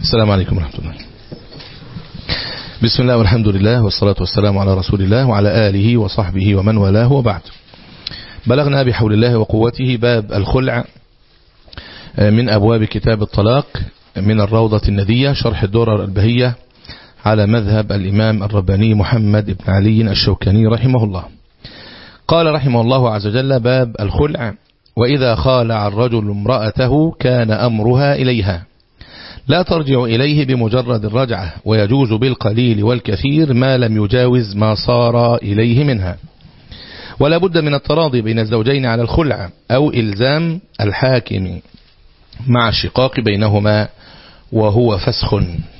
السلام عليكم ورحمة الله بسم الله والحمد لله والصلاة والسلام على رسول الله وعلى آله وصحبه ومن والاه وبعد بلغنا بحول الله وقوته باب الخلع من أبواب كتاب الطلاق من الروضة الندية شرح الدورة البهية على مذهب الإمام الرباني محمد بن علي الشوكاني رحمه الله قال رحمه الله عز وجل باب الخلع وإذا خالع الرجل امرأته كان أمرها إليها لا ترجع إليه بمجرد الرجعة ويجوز بالقليل والكثير ما لم يجاوز ما صار إليه منها ولا بد من التراضي بين الزوجين على الخلع أو إلزام الحاكم مع الشقاق بينهما وهو فسخ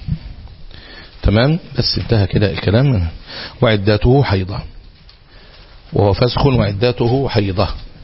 تمام بس انتهى كده الكلام وعدته حيضة وهو فسخ وعدته حيضة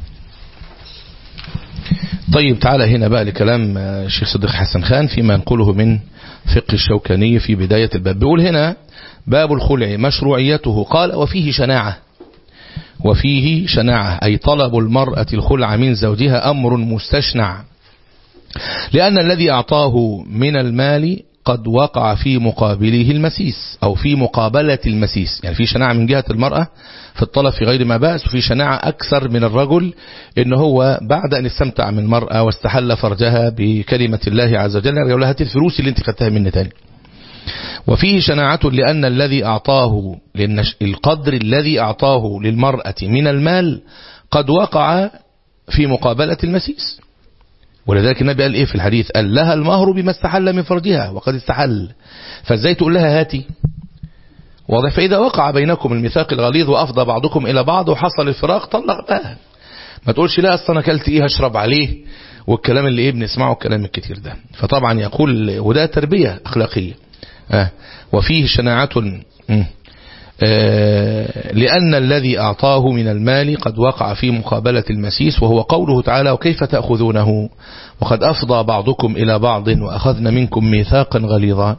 طيب تعالى هنا بقى لكلام الشيخ صديق حسن خان فيما ينقله من فقه الشوكاني في بداية الباب بيقول هنا باب الخلع مشروعيته قال وفيه شناعة وفيه شناعة أي طلب المرأة الخلع من زوجها أمر مستشنع لأن الذي أعطاه من المال قد وقع في مقابله المسيس أو في مقابلة المسيس يعني في شناعة من جهة المرأة في الطلب في غير ما بأس وفي شناعة أكثر من الرجل إن هو بعد أن استمتع من المرأة واستحل فرجها بكلمة الله عز وجل يقول لها الفلوس اللي انت خدتها مني تاني وفيه شناعة لأن الذي أعطاه لأن القدر الذي أعطاه للمرأة من المال قد وقع في مقابلة المسيس ولذلك النبي قال ايه في الحديث قال لها المهر بما استحل من فرجها وقد استحل فازاي تقول لها هاتي واضح فإذا وقع بينكم الميثاق الغليظ وأفضى بعضكم إلى بعض وحصل الفراق طلقتها ما تقولش لا أصلا أكلت إيه هشرب عليه والكلام اللي إيه بنسمعه الكلام الكتير ده فطبعا يقول وده تربية أخلاقية آه وفيه شناعة آه لأن الذي أعطاه من المال قد وقع في مقابلة المسيس وهو قوله تعالى وكيف تأخذونه وقد أفضى بعضكم إلى بعض وأخذنا منكم ميثاقا غليظا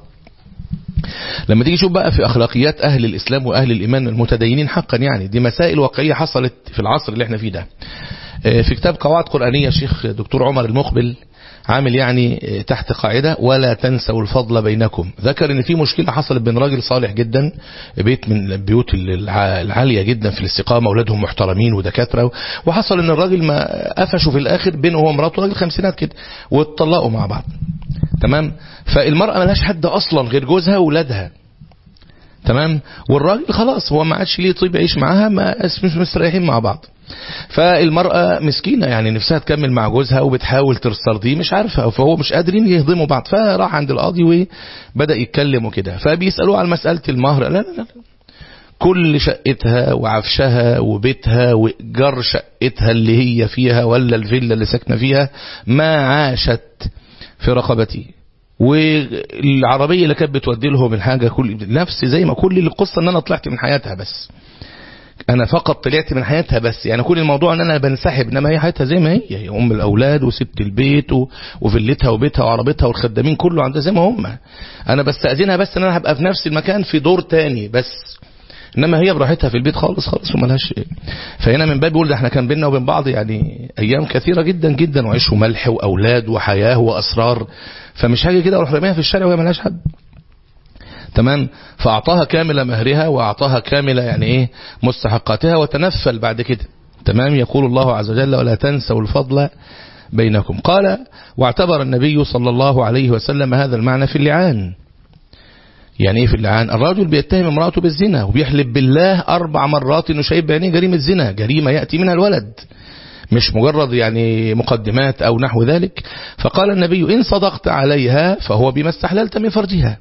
لما تيجي تشوف بقى في أخلاقيات أهل الإسلام وأهل الإيمان المتدينين حقا يعني دي مسائل واقعية حصلت في العصر اللي احنا فيه ده في كتاب قواعد قرآنية الشيخ دكتور عمر المقبل عامل يعني تحت قاعدة ولا تنسوا الفضل بينكم ذكر ان في مشكلة حصلت بين راجل صالح جدا بيت من البيوت العالية جدا في الاستقامة اولادهم محترمين ودكاترة وحصل ان الراجل ما قفشوا في الاخر بينه هو ومراته راجل خمسينات كده واتطلقوا مع بعض تمام فالمرأة ملهاش حد اصلا غير جوزها واولادها تمام والراجل خلاص هو ما عادش ليه طيب يعيش معاها ما مش مستريحين مع بعض فالمرأة مسكينة يعني نفسها تكمل مع جوزها وبتحاول ترضيه مش عارفة فهو مش قادرين يهضموا بعض فراح عند القاضي وبدأ يتكلم وكده فبيسألوه على مسألة المهر لا لا لا كل شقتها وعفشها وبيتها وإيجار شقتها اللي هي فيها ولا الفيلا اللي ساكنة فيها ما عاشت في رقبتي والعربية اللي كانت بتودي لهم الحاجة كل نفس زي ما كل القصة ان انا طلعت من حياتها بس انا فقط طلعت من حياتها بس يعني كل الموضوع ان انا بنسحب انما هي حياتها زي ما هي هي ام الاولاد وست البيت وفيلتها وبيتها وعربيتها والخدامين كله عندها زي ما هم انا بستأذنها بس ان انا هبقى في نفس المكان في دور تاني بس انما هي براحتها في البيت خالص خالص وملهاش فهنا من باب يقول ده احنا كان بيننا وبين بعض يعني ايام كثيره جدا جدا وعيش وملح واولاد وحياه واسرار فمش حاجه كده اروح رميها في الشارع وهي ملهاش حد تمام فأعطاها كامل مهرها وأعطاها كامل يعني إيه مستحقاتها وتنفل بعد كده تمام يقول الله عز وجل ولا تنسوا الفضل بينكم قال واعتبر النبي صلى الله عليه وسلم هذا المعنى في اللعان يعني ايه في اللعان الرجل بيتهم امرأته بالزنا وبيحلف بالله أربع مرات انه شايف بعينيه جريمة زنا جريمة يأتي منها الولد مش مجرد يعني مقدمات أو نحو ذلك فقال النبي إن صدقت عليها فهو بما استحللت من فرجها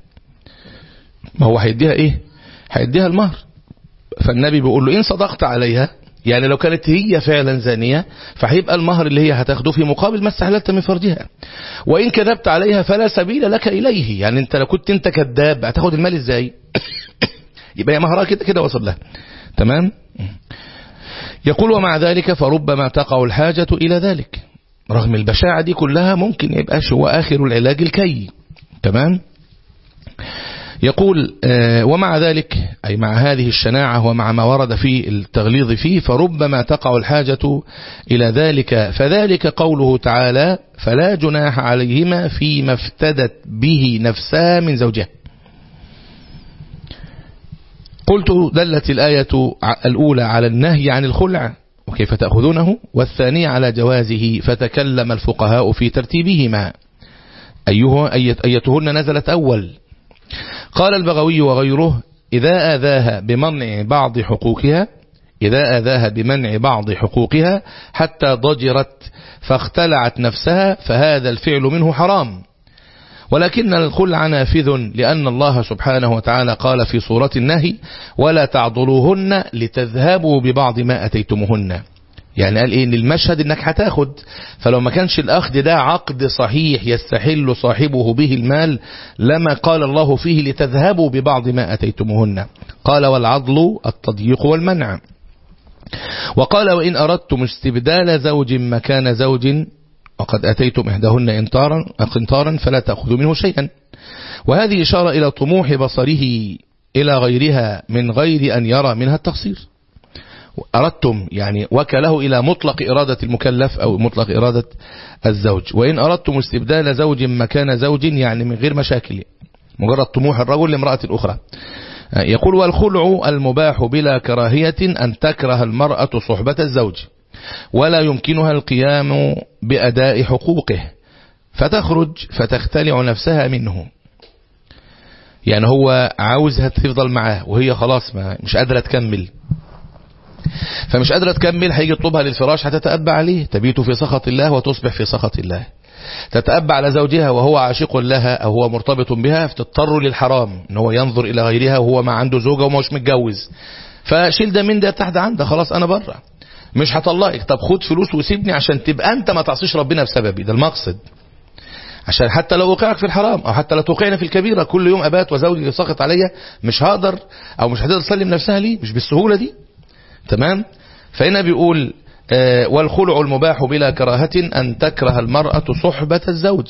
ما هو هيديها ايه هيديها المهر فالنبي بيقول له ان صدقت عليها يعني لو كانت هي فعلا زانية فهيبقى المهر اللي هي هتاخده في مقابل ما استحللت من فرجها وإن كذبت عليها فلا سبيل لك إليه يعني انت لو كنت انت كذاب هتاخد المال ازاي يبقى هي مهرها كده كده وصل لها تمام يقول ومع ذلك فربما تقع الحاجة إلى ذلك رغم البشاعة دي كلها ممكن يبقاش هو آخر العلاج الكي تمام يقول ومع ذلك أي مع هذه الشناعة ومع ما ورد في التغليظ فيه فربما تقع الحاجة إلى ذلك فذلك قوله تعالى فلا جناح عليهما فيما افتدت به نفسها من زوجها قلت دلت الآية الأولى على النهي عن الخلع وكيف تأخذونه والثانية على جوازه فتكلم الفقهاء في ترتيبهما أيه أيتهن نزلت أول قال البغوي وغيره إذا آذاها بمنع بعض حقوقها إذا آذاها بمنع بعض حقوقها حتى ضجرت فاختلعت نفسها فهذا الفعل منه حرام ولكن الخلع نافذ لأن الله سبحانه وتعالى قال في صورة النهي ولا تعضلوهن لتذهبوا ببعض ما أتيتمهن يعني قال ايه ان المشهد انك هتاخد فلو ما كانش الاخذ ده عقد صحيح يستحل صاحبه به المال لما قال الله فيه لتذهبوا ببعض ما اتيتموهن قال والعضل التضييق والمنع وقال وإن أردتم استبدال زوج مكان زوج وقد أتيتم إحداهن إنطارا قنطارا فلا تأخذوا منه شيئا وهذه إشارة إلى طموح بصره إلى غيرها من غير أن يرى منها التقصير أردتم يعني وكله إلى مطلق إرادة المكلف أو مطلق إرادة الزوج وإن أردتم استبدال زوج مكان زوج يعني من غير مشاكل مجرد طموح الرجل لامرأة الأخرى يقول والخلع المباح بلا كراهية أن تكره المرأة صحبة الزوج ولا يمكنها القيام بأداء حقوقه فتخرج فتختلع نفسها منه يعني هو عاوزها تفضل معاه وهي خلاص ما مش قادرة تكمل فمش قادرة تكمل هيجي يطلبها للفراش هتتأبى عليه تبيت في سخط الله وتصبح في سخط الله تتأبى على زوجها وهو عاشق لها أو هو مرتبط بها فتضطر للحرام ان هو ينظر إلى غيرها وهو ما عنده زوجة وما مش متجوز فشيل ده من ده تحت عنده خلاص أنا بره مش هطلقك طب خد فلوس وسيبني عشان تبقى أنت ما تعصيش ربنا بسببي ده المقصد عشان حتى لو وقعك في الحرام او حتى لو توقعنا في الكبيرة كل يوم ابات وزوجي ساقط عليا مش هقدر او مش هتقدر تسلم نفسها ليه مش بالسهولة دي تمام فهنا بيقول آه والخلع المباح بلا كراهة أن تكره المرأة صحبة الزوج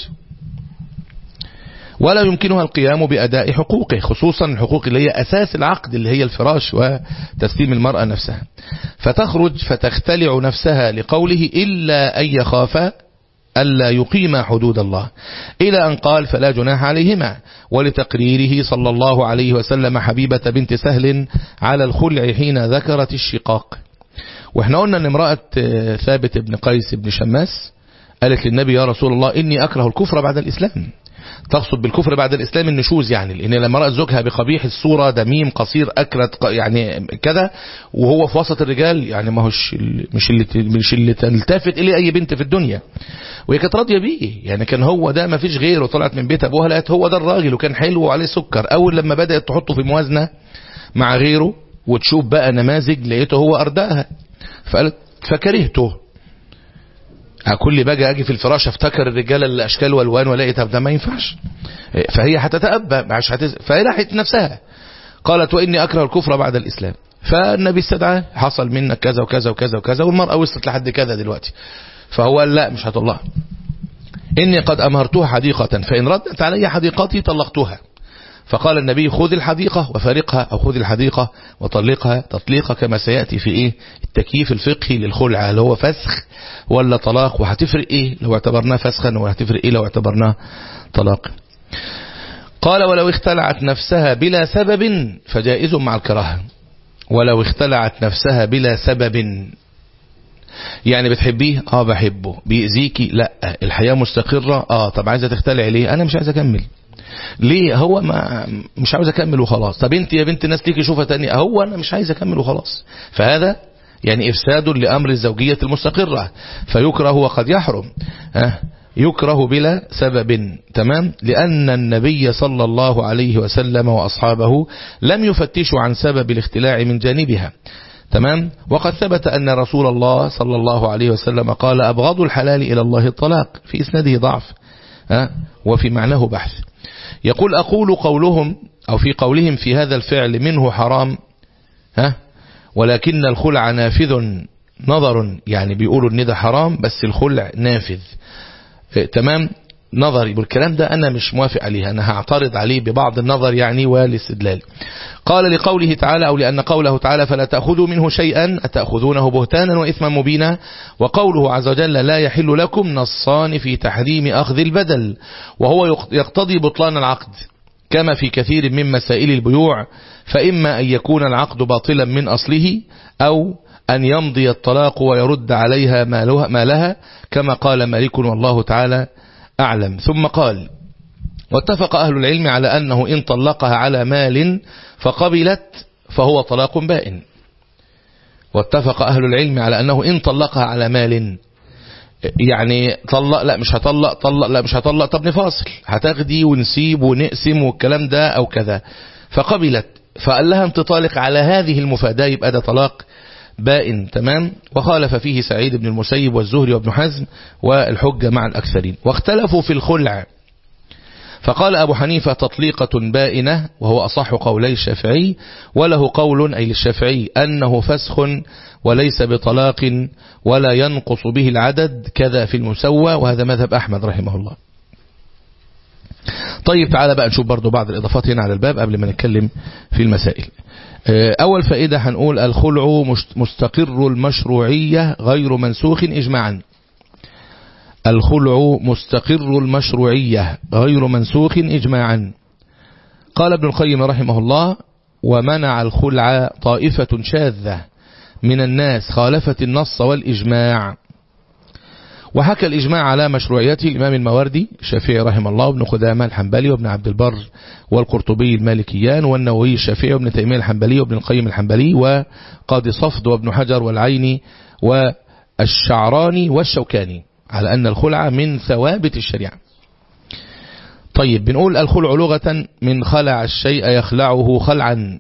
ولا يمكنها القيام بأداء حقوقه خصوصا الحقوق اللي هي أساس العقد اللي هي الفراش وتسليم المرأة نفسها فتخرج فتختلع نفسها لقوله إلا أن يخافا ألا يقيم حدود الله إلى أن قال فلا جناح عليهما ولتقريره صلى الله عليه وسلم حبيبة بنت سهل على الخلع حين ذكرت الشقاق واحنا قلنا ان امرأة ثابت بن قيس بن شماس قالت للنبي يا رسول الله إني أكره الكفر بعد الإسلام تقصد بالكفر بعد الإسلام النشوز يعني لأن لما رأت زوجها بقبيح الصورة دميم قصير أكلت يعني كذا وهو في وسط الرجال يعني ما هوش مش اللي مش اللي تلتفت إليه أي بنت في الدنيا وهي كانت راضية بيه يعني كان هو ده ما فيش غيره طلعت من بيت أبوها لقت هو ده الراجل وكان حلو وعليه سكر أول لما بدأت تحطه في موازنة مع غيره وتشوف بقى نماذج لقيته هو أرداها فقالت فكرهته كل باجي اجي في الفراش افتكر الرجاله الاشكال والوان والاقي طب ده ما ينفعش فهي هتتأبى مش هتز... فهي راحت نفسها قالت واني اكره الكفر بعد الاسلام فالنبي استدعاه حصل منك كذا وكذا وكذا وكذا والمرأة وصلت لحد كذا دلوقتي فهو قال لا مش هطلعها إني قد أمهرتها حديقة فإن ردت علي حديقتي طلقتها فقال النبي خذ الحديقة وفارقها أو خذ الحديقة وطلقها تطليقها كما سيأتي في إيه التكييف الفقهي للخلع هل هو فسخ ولا طلاق وهتفرق إيه لو اعتبرناه فسخا وهتفرق إيه لو اعتبرناه طلاق قال ولو اختلعت نفسها بلا سبب فجائز مع الكراهة ولو اختلعت نفسها بلا سبب يعني بتحبيه اه بحبه بيأذيكي لا الحياة مستقرة اه طب عايزة تختلع ليه انا مش عايز اكمل ليه هو ما مش عاوز اكمل وخلاص طب انت يا بنت الناس ليكي شوفها تاني هو انا مش عايز اكمل وخلاص فهذا يعني افساد لامر الزوجية المستقرة فيكره وقد يحرم ها يكره بلا سبب تمام لأن النبي صلى الله عليه وسلم وأصحابه لم يفتشوا عن سبب الاختلاع من جانبها تمام وقد ثبت أن رسول الله صلى الله عليه وسلم قال أبغض الحلال إلى الله الطلاق في إسناده ضعف ها وفي معناه بحث يقول أقول قولهم أو في قولهم في هذا الفعل منه حرام ها ولكن الخلع نافذ نظر يعني بيقولوا ان ده حرام بس الخلع نافذ تمام نظري بالكلام ده أنا مش موافق عليه أنا هعترض عليه ببعض النظر يعني والاستدلال قال لقوله تعالى أو لأن قوله تعالى فلا تأخذوا منه شيئا أتأخذونه بهتانا وإثما مبينا وقوله عز وجل لا يحل لكم نصان في تحريم أخذ البدل وهو يقتضي بطلان العقد كما في كثير من مسائل البيوع فإما أن يكون العقد باطلا من أصله أو أن يمضي الطلاق ويرد عليها ما لها كما قال مالك والله تعالى أعلم ثم قال واتفق أهل العلم على أنه إن طلقها على مال فقبلت فهو طلاق بائن واتفق أهل العلم على أنه إن طلقها على مال يعني طلق لا مش هطلق طلق لا مش هطلق طب نفاصل هتاخدي ونسيب ونقسم والكلام ده أو كذا فقبلت فقال لها انت طالق على هذه المفاداة يبقى ده طلاق بائن تمام وخالف فيه سعيد بن المسيب والزهري وابن حزم والحجة مع الأكثرين واختلفوا في الخلع فقال أبو حنيفة تطليقة بائنة وهو أصح قولي الشافعي وله قول أي للشافعي أنه فسخ وليس بطلاق ولا ينقص به العدد كذا في المسوى وهذا مذهب أحمد رحمه الله طيب تعالى بقى نشوف برضو بعض الإضافات هنا على الباب قبل ما نتكلم في المسائل أول فائدة هنقول الخلع مستقر المشروعية غير منسوخ إجماعا الخلع مستقر المشروعية غير منسوخ إجماعا قال ابن القيم رحمه الله ومنع الخلع طائفة شاذة من الناس خالفت النص والإجماع وحكى الإجماع على مشروعيته الإمام المواردي الشافعي رحمه الله وابن خدامة الحنبلي وابن عبد البر والقرطبي المالكيان والنووي الشافعي وابن تيمية الحنبلي وابن القيم الحنبلي وقاضي صفد وابن حجر والعيني والشعراني والشوكاني على أن الخلع من ثوابت الشريعة طيب بنقول الخلع لغة من خلع الشيء يخلعه خلعا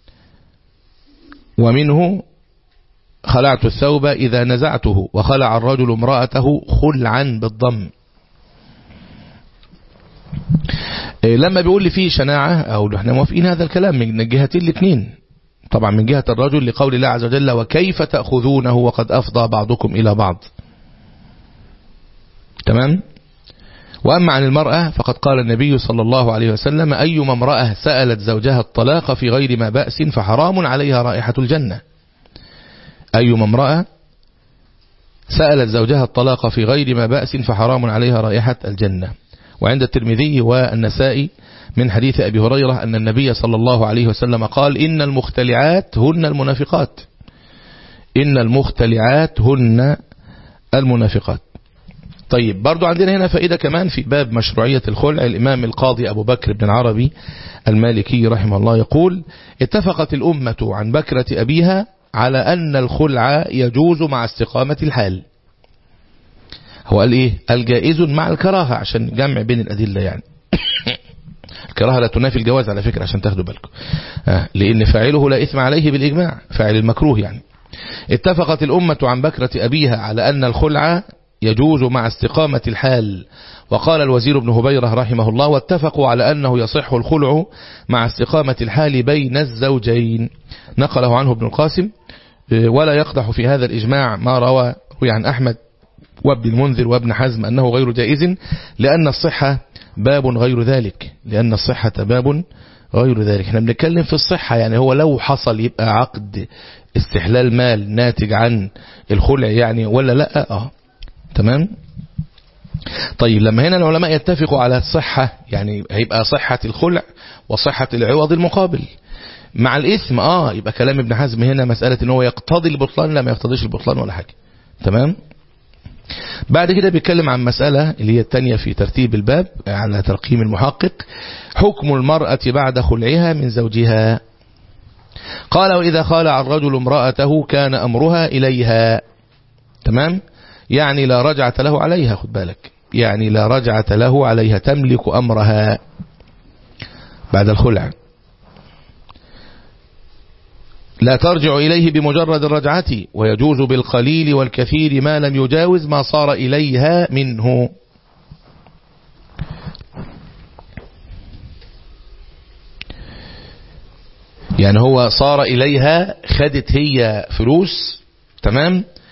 ومنه خلعت الثوب إذا نزعته وخلع الرجل امرأته خلعا بالضم لما بيقول لي فيه شناعة أو احنا موافقين هذا الكلام من الجهتين الاثنين طبعا من جهة الرجل لقول الله عز وجل وكيف تأخذونه وقد أفضى بعضكم إلى بعض تمام وأما عن المرأة فقد قال النبي صلى الله عليه وسلم أيما امرأة سألت زوجها الطلاق في غير ما بأس فحرام عليها رائحة الجنة أيما امرأة سألت زوجها الطلاق في غير ما بأس فحرام عليها رائحة الجنة وعند الترمذي والنسائي من حديث أبي هريرة أن النبي صلى الله عليه وسلم قال إن المختلعات هن المنافقات إن المختلعات هن المنافقات طيب برضو عندنا هنا فائدة كمان في باب مشروعية الخلع الإمام القاضي أبو بكر بن العربي المالكي رحمه الله يقول اتفقت الأمة عن بكرة أبيها على أن الخلع يجوز مع استقامة الحال هو قال إيه الجائز مع الكراهة عشان جمع بين الأدلة يعني الكراهة لا تنافي الجواز على فكرة عشان تاخدوا بالكم آه لأن فاعله لا إثم عليه بالإجماع فاعل المكروه يعني اتفقت الأمة عن بكرة أبيها على أن الخلع يجوز مع استقامة الحال وقال الوزير ابن هبيرة رحمه الله واتفقوا على أنه يصح الخلع مع استقامة الحال بين الزوجين نقله عنه ابن القاسم ولا يقدح في هذا الإجماع ما روى عن أحمد وابن المنذر وابن حزم أنه غير جائز لأن الصحة باب غير ذلك لأن الصحة باب غير ذلك احنا بنتكلم في الصحة يعني هو لو حصل يبقى عقد استحلال مال ناتج عن الخلع يعني ولا لا اه تمام طيب لما هنا العلماء يتفقوا على الصحة يعني هيبقى صحة الخلع وصحة العوض المقابل مع الإثم آه يبقى كلام ابن حزم هنا مسألة ان هو يقتضي البطلان لا ما يقتضيش البطلان ولا حاجة تمام بعد كده بيتكلم عن مسألة اللي هي التانية في ترتيب الباب على ترقيم المحقق حكم المرأة بعد خلعها من زوجها قال وإذا خالع الرجل امرأته كان أمرها إليها تمام يعني لا رجعة له عليها خد بالك يعني لا رجعة له عليها تملك أمرها بعد الخلع لا ترجع إليه بمجرد الرجعة ويجوز بالقليل والكثير ما لم يجاوز ما صار إليها منه يعني هو صار إليها خدت هي فلوس تمام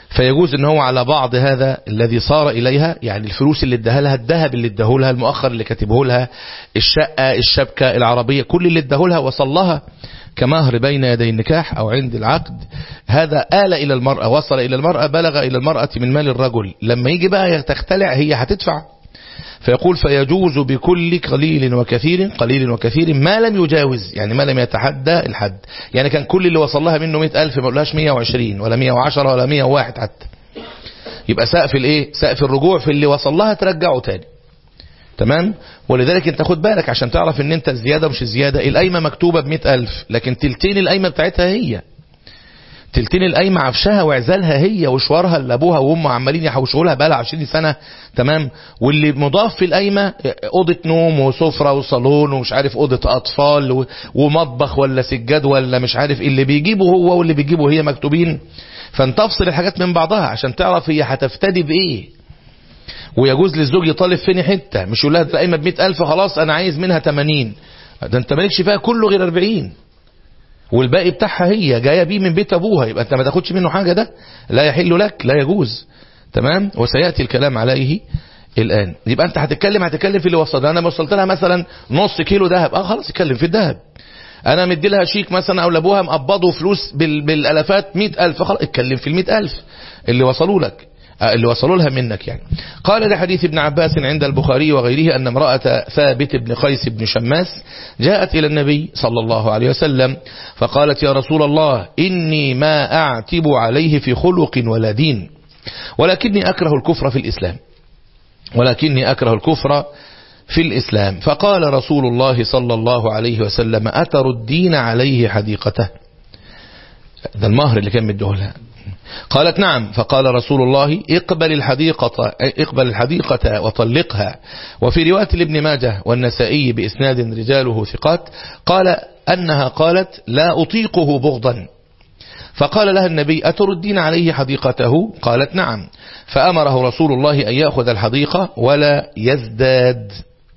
فيجوز ان هو على بعض هذا الذي صار اليها يعني الفلوس اللي اداها لها الذهب اللي اداه لها المؤخر اللي كاتبه لها الشقة الشبكة العربية كل اللي اداه لها وصل لها كمهر بين يدي النكاح او عند العقد هذا آل الى المرأة وصل الى المرأة بلغ الى المرأة من مال الرجل لما يجي بقى تختلع هي هتدفع فيقول فيجوز بكل قليل وكثير قليل وكثير ما لم يجاوز يعني ما لم يتحدى الحد يعني كان كل اللي وصل لها منه 100 ألف ما قولهاش 120 ولا 110 ولا 101 حتى يبقى سقف الايه سقف الرجوع في اللي وصل لها ترجعه تاني تمام ولذلك انت خد بالك عشان تعرف ان انت الزيادة مش الزيادة القايمة مكتوبة ب ألف لكن تلتين القايمة بتاعتها هي تلتين القايمة عفشها وعزالها هي وشوارها اللي ابوها وامها عمالين يحوشوا لها بقى 20 سنة تمام واللي مضاف في القايمة اوضة نوم وسفرة وصالون ومش عارف اوضة اطفال ومطبخ ولا سجاد ولا مش عارف اللي بيجيبه هو واللي بيجيبه هي مكتوبين فانت افصل الحاجات من بعضها عشان تعرف هي هتفتدي بايه ويجوز للزوج يطالب فيني حتة مش يقول لها القايمة ب 100000 خلاص انا عايز منها 80 ده انت مالكش فيها كله غير 40 والباقي بتاعها هي جايه بيه من بيت ابوها يبقى انت ما تاخدش منه حاجه ده لا يحل لك لا يجوز تمام وسياتي الكلام عليه الان يبقى انت هتتكلم هتتكلم في اللي وصل انا وصلت لها مثلا نص كيلو ذهب اه خلاص اتكلم في الذهب انا مدي لها شيك مثلا او لابوها مقبضه فلوس بال... بالالافات 100000 خلاص اتكلم في ال 100000 اللي وصلوا لك اللي وصلوا لها منك يعني قال لحديث ابن عباس عند البخاري وغيره أن امرأة ثابت بن قيس بن شماس جاءت إلى النبي صلى الله عليه وسلم فقالت يا رسول الله إني ما أعتب عليه في خلق ولا دين ولكني أكره الكفر في الإسلام ولكني أكره الكفر في الإسلام فقال رسول الله صلى الله عليه وسلم أتردين عليه حديقته ده المهر اللي كان مديه قالت نعم فقال رسول الله اقبل الحديقة اقبل الحديقة وطلقها وفي رواية لابن ماجه والنسائي بإسناد رجاله ثقات قال أنها قالت لا أطيقه بغضا فقال لها النبي أتردين عليه حديقته قالت نعم فأمره رسول الله أن يأخذ الحديقة ولا يزداد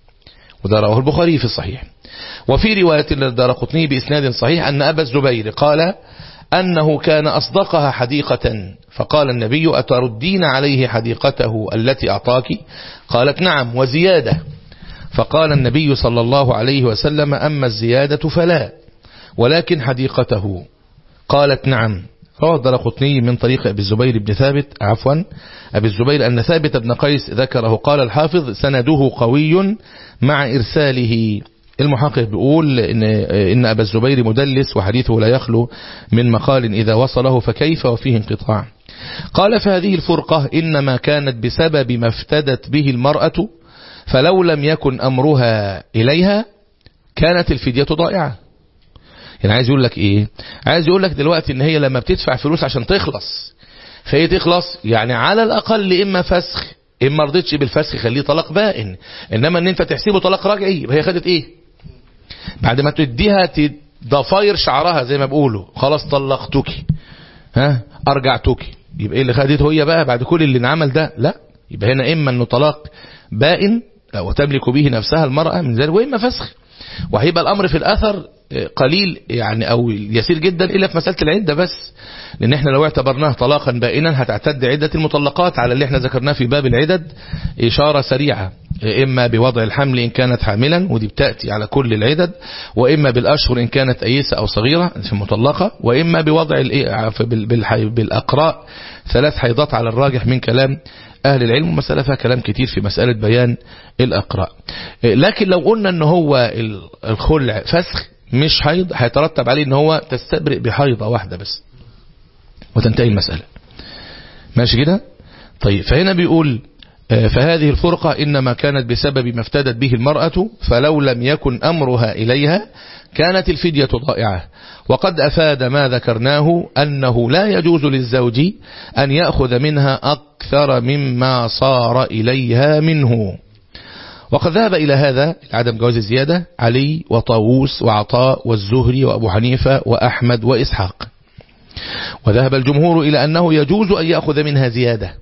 وده رواه البخاري في الصحيح وفي رواية للدار قطني بإسناد صحيح أن أبا الزبير قال أنه كان أصدقها حديقة فقال النبي أتردين عليه حديقته التي أعطاك قالت نعم وزيادة فقال النبي صلى الله عليه وسلم أما الزيادة فلا ولكن حديقته قالت نعم روى الدرقطني من طريق أبي الزبير بن ثابت عفوا أبي الزبير أن ثابت بن قيس ذكره قال الحافظ سنده قوي مع إرساله المحقق بيقول إن, إن أبا الزبير مدلس وحديثه لا يخلو من مقال إذا وصله فكيف وفيه انقطاع قال فهذه الفرقة إنما كانت بسبب ما افتدت به المرأة فلو لم يكن أمرها إليها كانت الفدية ضائعة يعني عايز يقول لك إيه عايز يقول لك دلوقتي إن هي لما بتدفع فلوس عشان تخلص فهي تخلص يعني على الأقل إما فسخ إما رضيتش بالفسخ خليه طلاق بائن إنما إن أنت تحسبه طلاق راجعي يبقى هي خدت إيه بعد ما تديها ضفاير شعرها زي ما بيقولوا خلاص طلقتك ها ارجعتك يبقى ايه اللي خدته هي بقى بعد كل اللي انعمل ده لا يبقى هنا اما انه طلاق بائن وتملك به نفسها المرأة من ذلك واما فسخ وهيبقى الامر في الاثر قليل يعني او يسير جدا الا في مسألة العدة بس لان احنا لو اعتبرناه طلاقا بائنا هتعتد عدة المطلقات على اللي احنا ذكرناه في باب العدد اشارة سريعة اما بوضع الحمل ان كانت حاملا ودي بتأتي على كل العدد واما بالاشهر ان كانت ايسة او صغيرة في مطلقة واما بوضع بالاقراء ثلاث حيضات على الراجح من كلام أهل العلم ومسألة فيها كلام كتير في مسألة بيان الأقراء لكن لو قلنا أن هو الخلع فسخ مش حيض هيترتب عليه ان هو تستبرئ بحيضة واحدة بس وتنتهي المسألة ماشي كده طيب فهنا بيقول فهذه الفرقة إنما كانت بسبب ما افتدت به المرأة فلو لم يكن أمرها إليها كانت الفدية ضائعة وقد أفاد ما ذكرناه أنه لا يجوز للزوج أن يأخذ منها أكثر مما صار إليها منه وقد ذهب إلى هذا عدم جواز الزيادة علي وطاووس وعطاء والزهري وأبو حنيفة وأحمد وإسحاق وذهب الجمهور إلى أنه يجوز أن يأخذ منها زيادة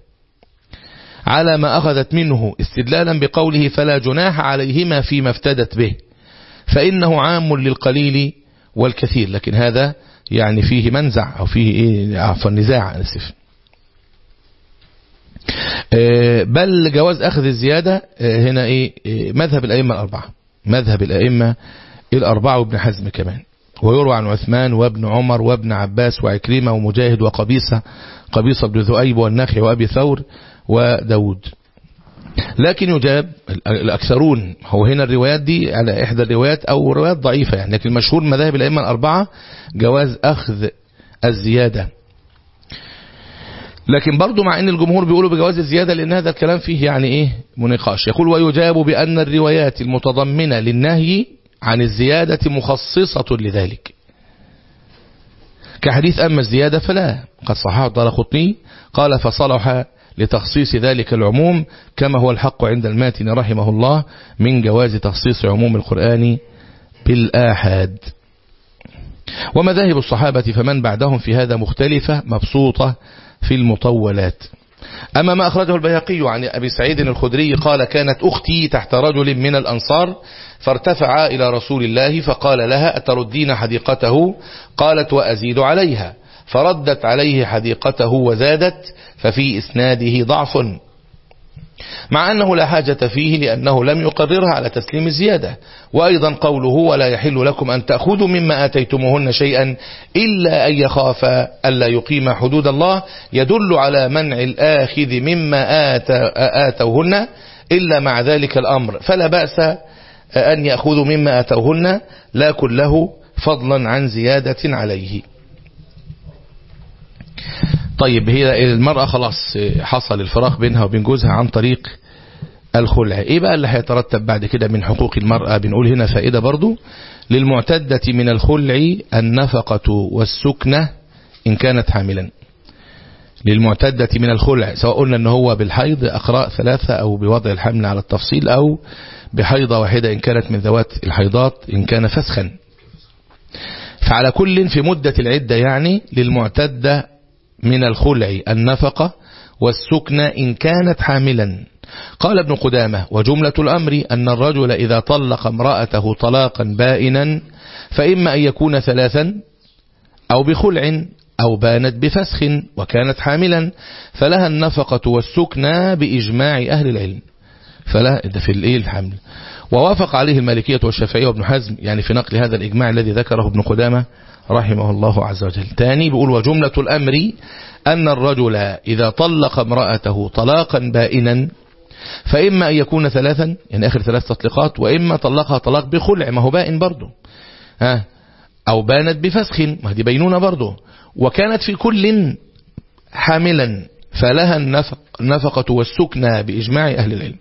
على ما أخذت منه استدلالا بقوله فلا جناح عليهما فيما افتدت به فإنه عام للقليل والكثير لكن هذا يعني فيه منزع أو فيه إيه عفوا نزاع أسف بل جواز أخذ الزيادة هنا إيه مذهب الأئمة الأربعة مذهب الأئمة الأربعة وابن حزم كمان ويروى عن عثمان وابن عمر وابن عباس وعكرمة ومجاهد وقبيصة قبيصة بن ذؤيب والنخع وأبي ثور وداود لكن يجاب الأكثرون هو هنا الروايات دي على إحدى الروايات أو روايات ضعيفة يعني لكن المشهور مذاهب الأئمة الأربعة جواز أخذ الزيادة لكن برضو مع ان الجمهور بيقولوا بجواز الزيادة لان هذا الكلام فيه يعني ايه منقاش يقول ويجاب بان الروايات المتضمنة للنهي عن الزيادة مخصصة لذلك كحديث أما الزيادة فلا قد صححه الدارقطني قال فصلح لتخصيص ذلك العموم كما هو الحق عند الماتن رحمه الله من جواز تخصيص عموم القرآن بالآحاد ومذاهب الصحابة فمن بعدهم في هذا مختلفة مبسوطة في المطولات أما ما أخرجه البيهقي عن أبي سعيد الخدري قال كانت أختي تحت رجل من الأنصار فارتفع إلى رسول الله فقال لها أتردين حديقته قالت وأزيد عليها فردت عليه حديقته وزادت ففي إسناده ضعف مع أنه لا حاجة فيه لأنه لم يقررها على تسليم الزيادة وأيضا قوله ولا يحل لكم أن تأخذوا مما آتيتموهن شيئا إلا أن يخاف ألا يقيم حدود الله يدل على منع الآخذ مما آتوهن إلا مع ذلك الأمر فلا بأس أن يأخذوا مما آتوهن لا كله فضلا عن زيادة عليه طيب هي المرأة خلاص حصل الفراق بينها وبين جوزها عن طريق الخلع ايه بقى اللي هيترتب بعد كده من حقوق المرأة بنقول هنا فائدة برضو للمعتدة من الخلع النفقة والسكنة إن كانت حاملا للمعتدة من الخلع سواء قلنا ان هو بالحيض أقراء ثلاثة أو بوضع الحمل على التفصيل أو بحيضة واحدة إن كانت من ذوات الحيضات إن كان فسخا فعلى كل في مدة العدة يعني للمعتدة من الخلع النفقة والسكنة إن كانت حاملا قال ابن قدامة وجملة الأمر أن الرجل إذا طلق امرأته طلاقا بائنا فإما أن يكون ثلاثا أو بخلع أو بانت بفسخ وكانت حاملا فلها النفقة والسكنى بإجماع أهل العلم فلا ده في الإيه الحمل ووافق عليه المالكية والشافعية وابن حزم يعني في نقل هذا الإجماع الذي ذكره ابن قدامة رحمه الله عز وجل تاني بيقول وجملة الأمر أن الرجل إذا طلق امرأته طلاقا بائنا فإما أن يكون ثلاثا يعني آخر ثلاث تطليقات وإما طلقها طلاق بخلع ما هو بائن برضه ها أو بانت بفسخ ما دي بينونة برضه وكانت في كل حاملا فلها النفق النفقة والسكنى بإجماع أهل العلم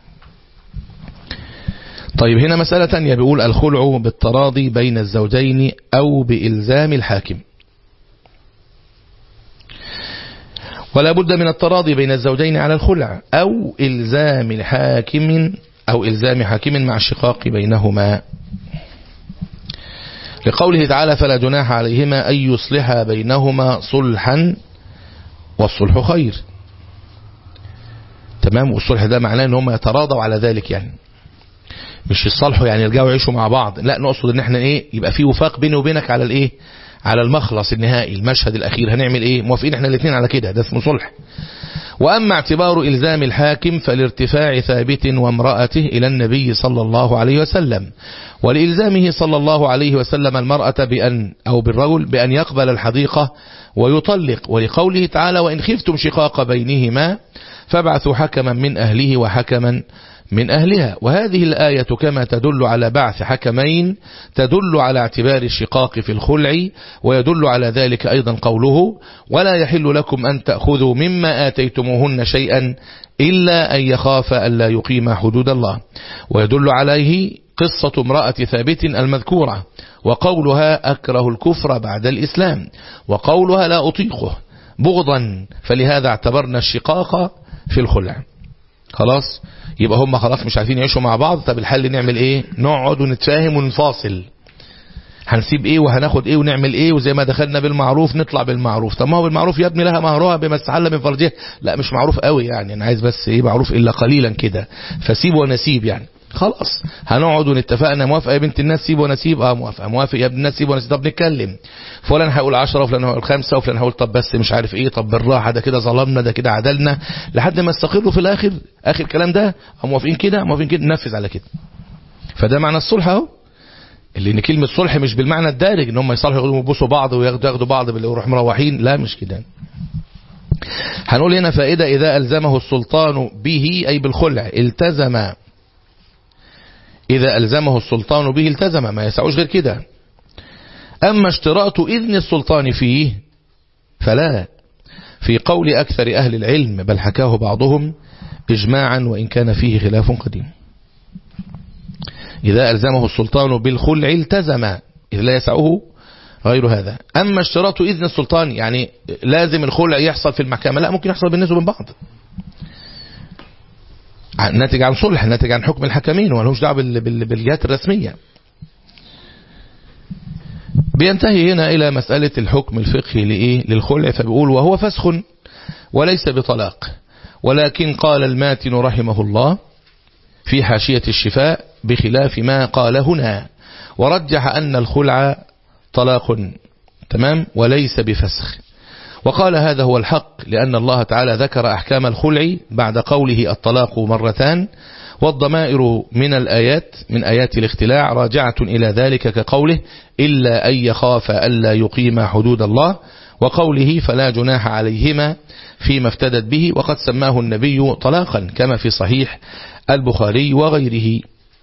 طيب هنا مسألة تانية بيقول الخلع بالتراضي بين الزوجين أو بإلزام الحاكم ولا بد من التراضي بين الزوجين على الخلع أو إلزام الحاكم أو إلزام حاكم مع الشقاق بينهما لقوله تعالى فلا جناح عليهما أن يصلحا بينهما صلحا والصلح خير تمام والصلح ده معناه ان هم يتراضوا على ذلك يعني مش يصلحوا يعني يرجعوا يعيشوا مع بعض لا نقصد ان احنا ايه يبقى في وفاق بيني وبينك على الايه على المخلص النهائي المشهد الاخير هنعمل ايه موافقين احنا الاثنين على كده ده اسمه صلح واما اعتبار الزام الحاكم فلارتفاع ثابت وامرأته الى النبي صلى الله عليه وسلم ولإلزامه صلى الله عليه وسلم المرأة بأن أو بالرجل بأن يقبل الحديقة ويطلق ولقوله تعالى وإن خفتم شقاق بينهما فابعثوا حكما من أهله وحكما من أهلها وهذه الآية كما تدل على بعث حكمين تدل على اعتبار الشقاق في الخلع ويدل على ذلك أيضا قوله ولا يحل لكم أن تأخذوا مما آتيتموهن شيئا إلا أن يخاف ألا يقيم حدود الله ويدل عليه قصة امرأة ثابت المذكورة وقولها أكره الكفر بعد الإسلام وقولها لا أطيقه بغضا فلهذا اعتبرنا الشقاق في الخلع خلاص يبقى هم خلاص مش عارفين يعيشوا مع بعض طب الحل نعمل ايه نقعد ونتفاهم ونفاصل هنسيب ايه وهناخد ايه ونعمل ايه وزي ما دخلنا بالمعروف نطلع بالمعروف طب ما هو بالمعروف يا ابني لها مهرها بما استحل من فرجها لا مش معروف قوي يعني انا عايز بس ايه معروف الا قليلا كده فسيب ونسيب يعني خلاص هنقعد ونتفقنا موافقه يا بنت الناس سيب وانا سيب اه موافقه موافق يا ابن الناس سيب وانا سيب طب نتكلم فلان هيقول 10 وفلان هيقول 5 وفلان هيقول طب بس مش عارف ايه طب بالراحه ده كده ظلمنا ده كده عدلنا لحد ما استقروا في الاخر اخر الكلام ده هم موافقين كده موافقين كده ننفذ على كده فده معنى الصلح اهو اللي ان كلمه صلح مش بالمعنى الدارج ان هم يصالحوا يقولوا يبوسوا بعض وياخدوا ياخدوا بعض ويروحوا مروحين لا مش كده هنقول هنا فائدة إذا ألزمه السلطان به أي بالخلع التزم إذا ألزمه السلطان به التزم ما يسعوش غير كده أما اشتراط إذن السلطان فيه فلا في قول أكثر أهل العلم بل حكاه بعضهم إجماعا وإن كان فيه خلاف قديم إذا ألزمه السلطان بالخلع التزم إذ لا يسعه غير هذا أما اشتراط إذن السلطان يعني لازم الخلع يحصل في المحكمة لا ممكن يحصل بالنسبة من بعض ناتج عن صلح ناتج عن حكم الحكمين ولهوش دعوه بالجهات الرسمية بينتهي هنا إلى مسألة الحكم الفقهي لإيه للخلع فبيقول وهو فسخ وليس بطلاق ولكن قال الماتن رحمه الله في حاشية الشفاء بخلاف ما قال هنا ورجح أن الخلع طلاق تمام وليس بفسخ وقال هذا هو الحق لأن الله تعالى ذكر أحكام الخلع بعد قوله الطلاق مرتان والضمائر من الآيات من آيات الاختلاع راجعة إلى ذلك كقوله إلا أن يخاف ألا يقيم حدود الله وقوله فلا جناح عليهما فيما افتدت به وقد سماه النبي طلاقا كما في صحيح البخاري وغيره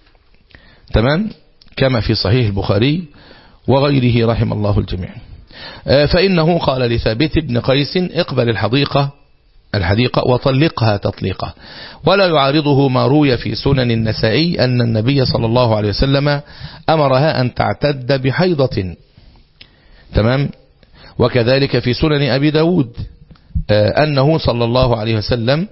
تمام كما في صحيح البخاري وغيره رحم الله الجميع فإنه قال لثابت بن قيس اقبل الحديقة الحديقة وطلقها تطليقا ولا يعارضه ما روي في سنن النسائي أن النبي صلى الله عليه وسلم أمرها أن تعتد بحيضة تمام وكذلك في سنن أبي داود أنه صلى الله عليه وسلم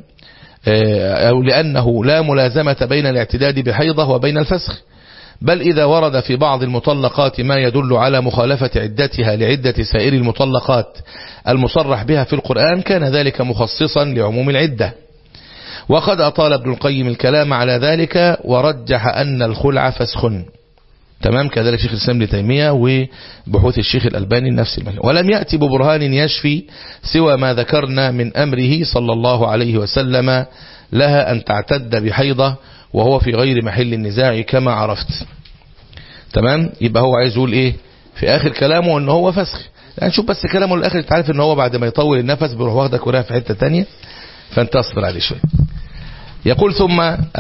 أو لأنه لا ملازمة بين الاعتداد بحيضة وبين الفسخ بل إذا ورد في بعض المطلقات ما يدل على مخالفة عدتها لعدة سائر المطلقات المصرح بها في القرآن كان ذلك مخصصا لعموم العدة وقد أطال ابن القيم الكلام على ذلك ورجح أن الخلع فسخ تمام كذلك شيخ الإسلام ابن تيمية وبحوث الشيخ الألباني نفس المعنى ولم يأتي ببرهان يشفي سوى ما ذكرنا من أمره صلى الله عليه وسلم لها أن تعتد بحيضة وهو في غير محل النزاع كما عرفت تمام يبقى هو عايز يقول ايه في اخر كلامه ان هو فسخ يعني شوف بس كلامه الاخر انت عارف ان هو بعد ما يطول النفس بيروح واخدك وراها في حته ثانيه فانت اصبر عليه شويه يقول ثم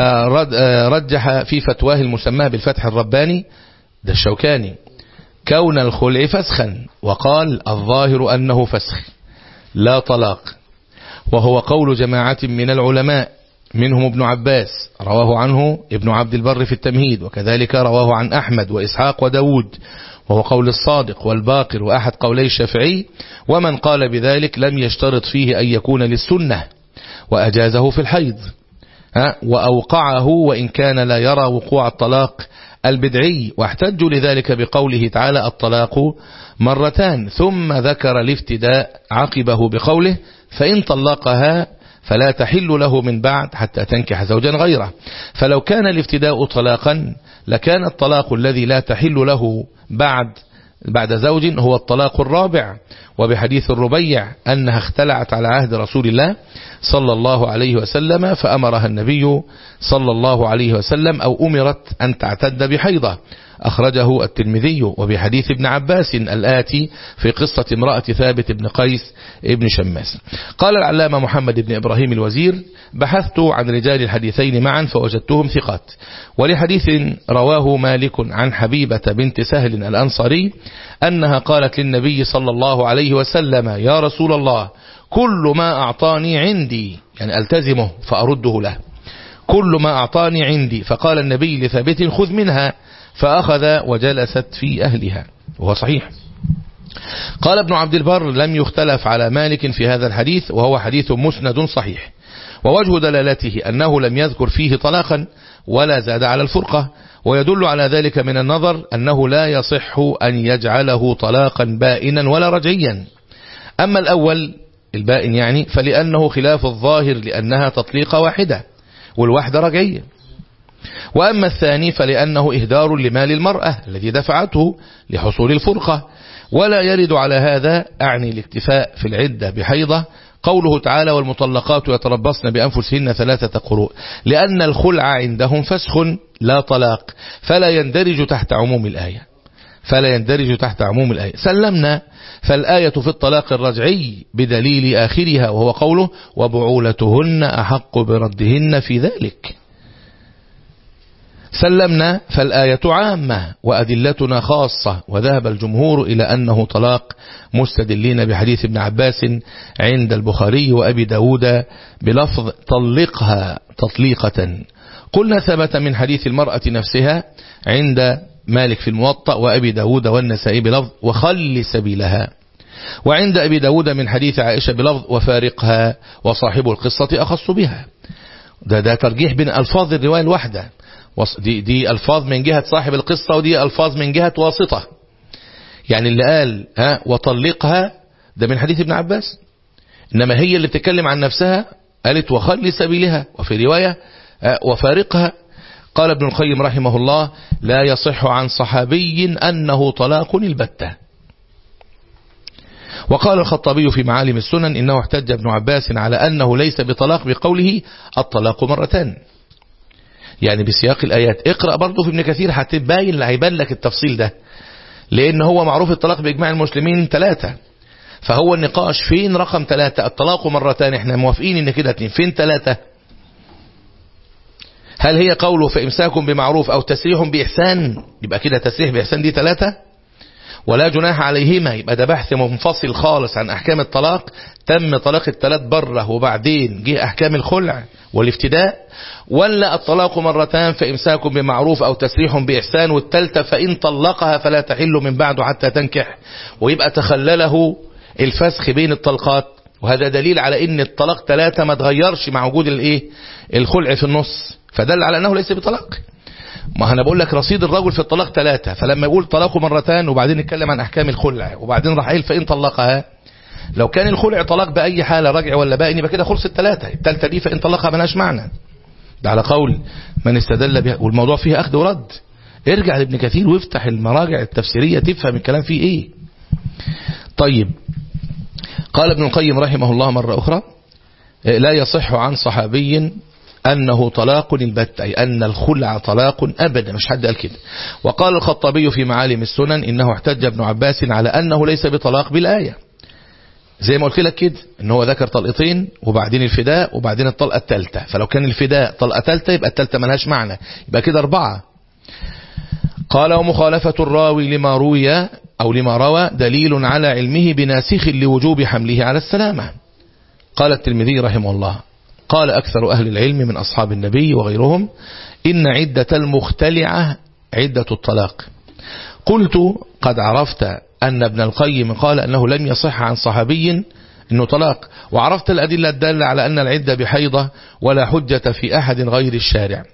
رجح في فتواه المسماه بالفتح الرباني ده الشوكاني كون الخلع فسخا وقال الظاهر أنه فسخ لا طلاق وهو قول جماعة من العلماء منهم ابن عباس رواه عنه ابن عبد البر في التمهيد وكذلك رواه عن أحمد وإسحاق وداود وهو قول الصادق والباقر وأحد قولي الشافعي ومن قال بذلك لم يشترط فيه أن يكون للسنة وأجازه في الحيض وأوقعه وإن كان لا يرى وقوع الطلاق البدعي واحتجوا لذلك بقوله تعالى الطلاق مرتان ثم ذكر الافتداء عقبه بقوله فإن طلقها فلا تحل له من بعد حتى تنكح زوجا غيره فلو كان الافتداء طلاقا لكان الطلاق الذي لا تحل له بعد بعد زوج هو الطلاق الرابع وبحديث الربيع أنها اختلعت على عهد رسول الله صلى الله عليه وسلم فأمرها النبي صلى الله عليه وسلم أو أمرت أن تعتد بحيضة أخرجه الترمذي وبحديث ابن عباس الآتي في قصة امرأة ثابت بن قيس ابن شماس قال العلامة محمد بن إبراهيم الوزير بحثت عن رجال الحديثين معا فوجدتهم ثقات ولحديث رواه مالك عن حبيبة بنت سهل الأنصاري أنها قالت للنبي صلى الله عليه وسلم يا رسول الله كل ما أعطاني عندي يعني ألتزمه فأرده له كل ما أعطاني عندي فقال النبي لثابت خذ منها فأخذ وجلست في أهلها وهو صحيح قال ابن عبد البر لم يختلف على مالك في هذا الحديث وهو حديث مسند صحيح ووجه دلالته أنه لم يذكر فيه طلاقا ولا زاد على الفرقة ويدل على ذلك من النظر أنه لا يصح أن يجعله طلاقا بائنا ولا رجعيا أما الأول البائن يعني فلأنه خلاف الظاهر لأنها تطليقة واحدة والواحدة رجعية وأما الثاني فلأنه إهدار لمال المرأة الذي دفعته لحصول الفرقة ولا يرد على هذا أعني الاكتفاء في العدة بحيضة قوله تعالى والمطلقات يتربصن بأنفسهن ثلاثة قروء لأن الخلع عندهم فسخ لا طلاق فلا يندرج تحت عموم الآية فلا يندرج تحت عموم الآية سلمنا فالآية في الطلاق الرجعي بدليل آخرها وهو قوله وبعولتهن أحق بردهن في ذلك سلمنا فالآية عامة وأدلتنا خاصة وذهب الجمهور إلى أنه طلاق مستدلين بحديث ابن عباس عند البخاري وأبي داود بلفظ طلقها تطليقة قلنا ثبت من حديث المرأة نفسها عند مالك في الموطأ وأبي داود والنسائي بلفظ وخل سبيلها وعند أبي داود من حديث عائشة بلفظ وفارقها وصاحب القصة أخص بها ده, ده ترجيح بين ألفاظ الرواية الواحدة دي, دي ألفاظ من جهة صاحب القصة ودي ألفاظ من جهة واسطة يعني اللي قال ها وطلقها ده من حديث ابن عباس إنما هي اللي بتتكلم عن نفسها قالت وخلي سبيلها وفي رواية وفارقها قال ابن القيم رحمه الله لا يصح عن صحابي أنه طلاق البتة وقال الخطابي في معالم السنن إنه احتج ابن عباس على أنه ليس بطلاق بقوله الطلاق مرتان يعني بسياق الآيات اقرأ برضه في ابن كثير هتباين اللي هيبان لك التفصيل ده لأن هو معروف الطلاق بإجماع المسلمين ثلاثة فهو النقاش فين رقم ثلاثة الطلاق مرتان احنا موافقين ان كده اتنين فين ثلاثة هل هي قوله فإمساكم بمعروف أو تسريح بإحسان يبقى كده تسريح بإحسان دي ثلاثة ولا جناح عليهما يبقى ده بحث منفصل خالص عن أحكام الطلاق تم طلاق الثلاث بره وبعدين جه أحكام الخلع والافتداء ولا الطلاق مرتان فإمساك بمعروف أو تسريح بإحسان والثالثة فإن طلقها فلا تحل من بعده حتى تنكح ويبقى تخلله الفسخ بين الطلقات وهذا دليل على ان الطلاق ثلاثة ما تغيرش مع وجود الايه الخلع في النص فدل على انه ليس بطلاق ما انا بقول لك رصيد الرجل في الطلاق ثلاثة فلما يقول طلاقه مرتان وبعدين نتكلم عن احكام الخلع وبعدين راح قايل فان طلقها لو كان الخلع طلاق باي حالة رجع ولا بائن يبقى كده خلص الثلاثة الثالثة دي فان طلقها ملهاش معنى ده على قول من استدل بها والموضوع فيه اخذ ورد ارجع لابن كثير وافتح المراجع التفسيرية تفهم الكلام فيه ايه طيب قال ابن القيم رحمه الله مرة أخرى لا يصح عن صحابي أنه طلاق البت أي أن الخلع طلاق أبدا مش حد قال كده وقال الخطابي في معالم السنن إنه احتج ابن عباس على أنه ليس بطلاق بالآية زي ما قلت لك كده ان هو ذكر طلقتين وبعدين الفداء وبعدين الطلقة الثالثة فلو كان الفداء طلقة ثالثة يبقى الثالثة ملهاش معنى يبقى كده أربعة قال ومخالفة الراوي لما روي أو لما روى دليل على علمه بناسخ لوجوب حمله على السلامة قال الترمذي رحمه الله قال أكثر أهل العلم من أصحاب النبي وغيرهم إن عدة المختلعة عدة الطلاق قلت قد عرفت أن ابن القيم قال أنه لم يصح عن صحابي أنه طلاق وعرفت الأدلة الدالة على أن العدة بحيضة ولا حجة في أحد غير الشارع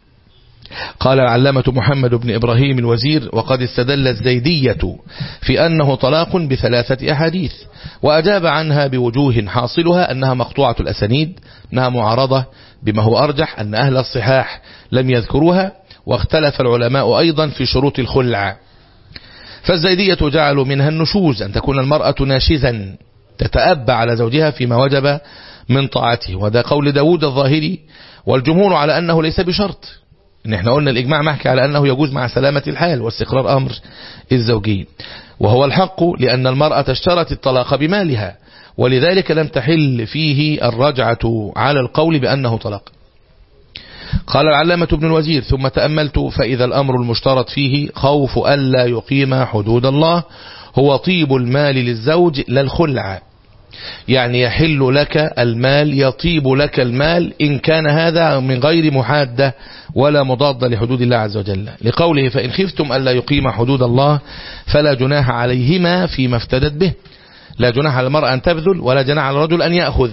قال العلامة محمد بن إبراهيم الوزير وقد استدل الزيدية في أنه طلاق بثلاثة أحاديث وأجاب عنها بوجوه حاصلها أنها مقطوعة الأسانيد أنها معارضة بما هو أرجح أن أهل الصحاح لم يذكروها واختلف العلماء أيضا في شروط الخلع فالزيدية جعلوا منها النشوز أن تكون المرأة ناشزا تتأبى على زوجها فيما وجب من طاعته وده قول داود الظاهري والجمهور على أنه ليس بشرط ان احنا قلنا الاجماع محكي على انه يجوز مع سلامة الحال واستقرار امر الزوجي وهو الحق لان المرأة اشترت الطلاق بمالها ولذلك لم تحل فيه الرجعة على القول بانه طلاق قال العلامة ابن الوزير ثم تأملت فإذا الأمر المشترط فيه خوف ألا يقيم حدود الله هو طيب المال للزوج لا الخلع يعني يحل لك المال يطيب لك المال إن كان هذا من غير محادة ولا مضاد لحدود الله عز وجل لقوله فإن خفتم ألا يقيم حدود الله فلا جناح عليهما فيما افتدت به لا جناح على المرأة أن تبذل ولا جناح على الرجل أن يأخذ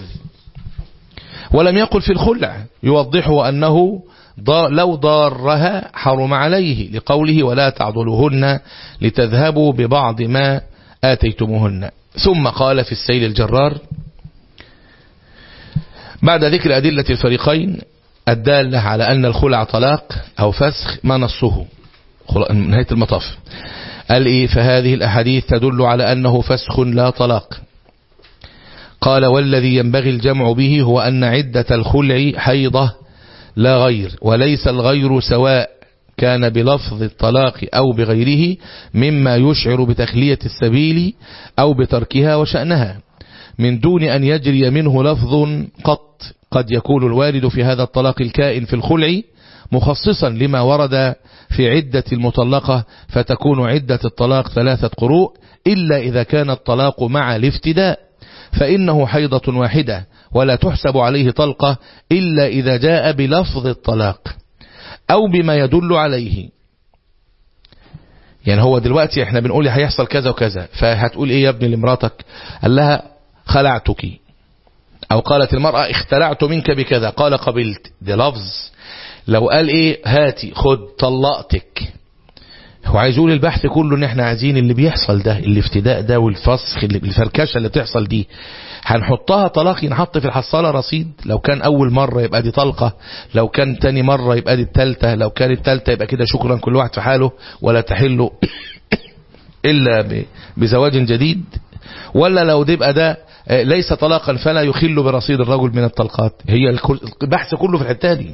ولم يقل في الخلع يوضحه أنه لو ضارها حرم عليه لقوله ولا تعضلهن لتذهبوا ببعض ما آتيتموهن ثم قال في السيل الجرار بعد ذكر أدلة الفريقين الدالة على أن الخلع طلاق أو فسخ ما نصه نهاية المطاف قال إيه فهذه الأحاديث تدل على أنه فسخ لا طلاق قال والذي ينبغي الجمع به هو أن عدة الخلع حيضة لا غير وليس الغير سواء كان بلفظ الطلاق أو بغيره مما يشعر بتخلية السبيل أو بتركها وشأنها من دون أن يجري منه لفظ قط قد يكون الوارد في هذا الطلاق الكائن في الخلع مخصصا لما ورد في عدة المطلقة فتكون عدة الطلاق ثلاثة قروء إلا إذا كان الطلاق مع الافتداء فإنه حيضة واحدة ولا تحسب عليه طلقة إلا إذا جاء بلفظ الطلاق أو بما يدل عليه يعني هو دلوقتي احنا بنقول هيحصل كذا وكذا فهتقول ايه يا ابني لمراتك قال لها خلعتك او قالت المرأة اختلعت منك بكذا قال قبلت ده لفظ لو قال ايه هاتي خد طلقتك هو عايز يقول البحث كله ان احنا عايزين اللي بيحصل ده الافتداء ده والفسخ اللي الفركشه اللي بتحصل دي هنحطها طلاق ينحط في الحصالة رصيد لو كان اول مرة يبقى دي طلقة لو كان تاني مرة يبقى دي التالتة لو كانت التالتة يبقى كده شكرا كل واحد في حاله ولا تحل الا بزواج جديد ولا لو ده يبقى ده ليس طلاقا فلا يخل برصيد الرجل من الطلقات هي البحث كله في الحته دي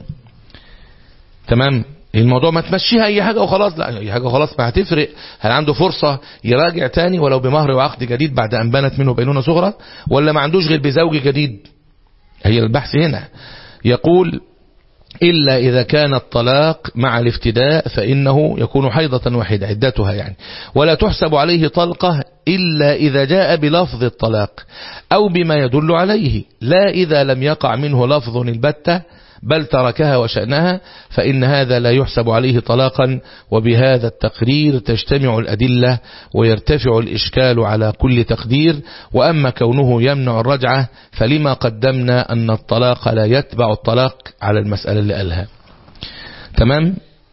تمام الموضوع ما تمشيها اي حاجة وخلاص لا اي حاجة وخلاص ما هتفرق هل عنده فرصة يراجع تاني ولو بمهر وعقد جديد بعد ان بنت منه بينونة صغرى ولا ما عندوش غير بزوج جديد هي البحث هنا يقول إلا إذا كان الطلاق مع الافتداء فإنه يكون حيضة واحدة عدتها يعني ولا تحسب عليه طلقة إلا إذا جاء بلفظ الطلاق أو بما يدل عليه لا إذا لم يقع منه لفظ البتة بل تركها وشأنها فإن هذا لا يحسب عليه طلاقا وبهذا التقرير تجتمع الأدلة ويرتفع الإشكال على كل تقدير وأما كونه يمنع الرجعة فلما قدمنا أن الطلاق لا يتبع الطلاق على المسألة اللي قالها تمام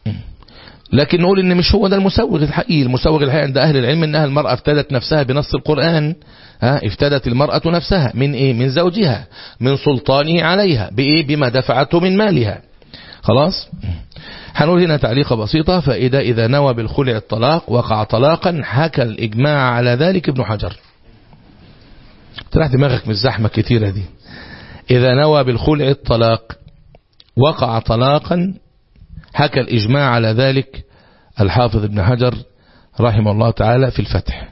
لكن نقول ان مش هو ده المسوغ الحقيقي المسوغ الحقيقي عند اهل العلم انها المرأة افتدت نفسها بنص القرآن ها افتدت المرأة نفسها من ايه من زوجها من سلطانه عليها بايه بما دفعته من مالها خلاص هنقول هنا تعليقة بسيطة فإذا إذا نوى بالخلع الطلاق وقع طلاقا حكى الإجماع على ذلك ابن حجر ترح دماغك من الزحمة كتيرة دي إذا نوى بالخلع الطلاق وقع طلاقا حكى الإجماع على ذلك الحافظ ابن حجر رحمه الله تعالى في الفتح